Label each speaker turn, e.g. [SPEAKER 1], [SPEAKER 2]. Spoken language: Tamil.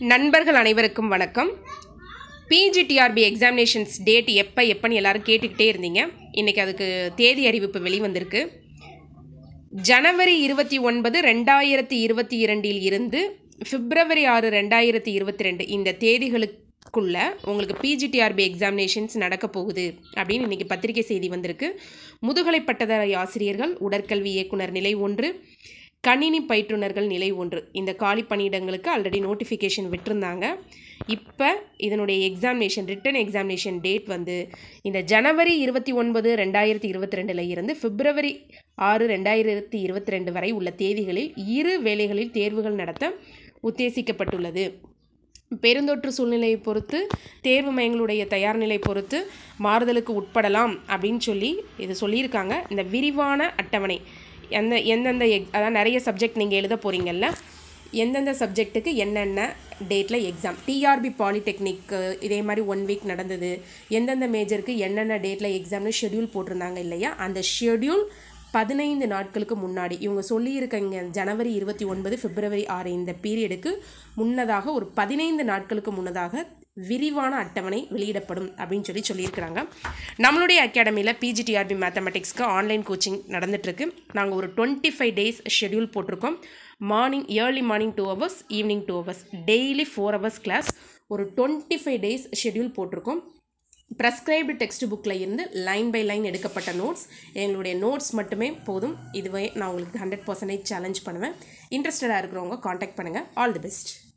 [SPEAKER 1] நண்பர்கள் அனைவருக்கும் வணக்கம் பிஜிடிஆர்பி எக்ஸாமினேஷன்ஸ் டேட் எப்போ எப்போன்னு எல்லாரும் கேட்டுக்கிட்டே இருந்தீங்க இன்றைக்கி அதுக்கு தேதி அறிவிப்பு வெளிவந்திருக்கு ஜனவரி இருபத்தி ஒன்பது ரெண்டாயிரத்தி இருபத்தி இரண்டில் இருந்து பிப்ரவரி ஆறு ரெண்டாயிரத்தி இருபத்தி ரெண்டு இந்த தேதிகளுக்குள்ள உங்களுக்கு பிஜிடிஆர்பி எக்ஸாமினேஷன்ஸ் நடக்க போகுது அப்படின்னு இன்றைக்கி பத்திரிகை செய்தி வந்திருக்கு முதுகலை பட்டதாரி ஆசிரியர்கள் உடற்கல்வி இயக்குனர் நிலை ஒன்று கணினி பயிற்றுனர்கள் நிலை ஒன்று இந்த காலி பணியிடங்களுக்கு ஆல்ரெடி நோட்டிஃபிகேஷன் விட்டிருந்தாங்க இப்போ இதனுடைய எக்ஸாமினேஷன் ரிட்டன் எக்ஸாமினேஷன் டேட் வந்து இந்த ஜனவரி இருபத்தி ஒன்பது ரெண்டாயிரத்தி இருபத்தி ரெண்டில் இருந்து பிப்ரவரி ஆறு ரெண்டாயிரத்தி இருபத்தி ரெண்டு வரை உள்ள தேதிகளில் இரு வேளைகளில் தேர்வுகள் நடத்த உத்தேசிக்கப்பட்டுள்ளது பெருந்தொற்று சூழ்நிலையை பொறுத்து தேர்வு மையங்களுடைய தயார் நிலை பொறுத்து மாறுதலுக்கு உட்படலாம் அப்படின்னு சொல்லி இது சொல்லியிருக்காங்க இந்த விரிவான அட்டவணை எந்த எந்தெந்த எக் அதான் நிறைய சப்ஜெக்ட் நீங்கள் எழுத போகிறீங்கல்ல எந்தெந்த சப்ஜெக்ட்டுக்கு என்னென்ன டேட்டில் எக்ஸாம் டிஆர்பி பாலிடெக்னிக்கு இதே மாதிரி ஒன் வீக் நடந்தது எந்தெந்த மேஜருக்கு என்னென்ன டேட்டில் எக்ஸாம்னு ஷெட்யூல் போட்டிருந்தாங்க இல்லையா அந்த ஷெட்யூல் பதினைந்து நாட்களுக்கு முன்னாடி இவங்க சொல்லியிருக்கங்க ஜனவரி இருபத்தி ஒன்பது பிப்ரவரி ஆறு இந்த பீரியடுக்கு முன்னதாக ஒரு பதினைந்து நாட்களுக்கு முன்னதாக விரிவான அட்டவணை வெளியிடப்படும் அப்படின்னு சொல்லி சொல்லியிருக்கிறாங்க நம்மளுடைய அகாடமியில் பிஜிடிஆர்பி மேத்தமெட்டிக்ஸ்க்கு ஆன்லைன் கோச்சிங் நடந்துட்டுருக்கு நாங்கள் ஒரு டுவெண்ட்டி ஃபைவ் டேஸ் ஷெட்யூல் போட்டிருக்கோம் morning early morning two hours evening two hours daily four hours class ஒரு டுவெண்ட்டி ஃபைவ் டேஸ் ஷெட்யூல் போட்டிருக்கோம் ப்ரெஸ்கிரைப்டு டெக்ஸ்ட் புக்கில் இருந்து லைன் பை லைன் எடுக்கப்பட்ட நோட்ஸ் எங்களுடைய நோட்ஸ் மட்டுமே போதும் இதுவே நான் உங்களுக்கு ஹண்ட்ரட் பர்சன்டேஜ் சேலஞ்ச் பண்ணுவேன் இன்ட்ரெஸ்டடாக இருக்கிறவங்க காண்டாக்ட் பண்ணுங்கள் ஆல் தி பெஸ்ட்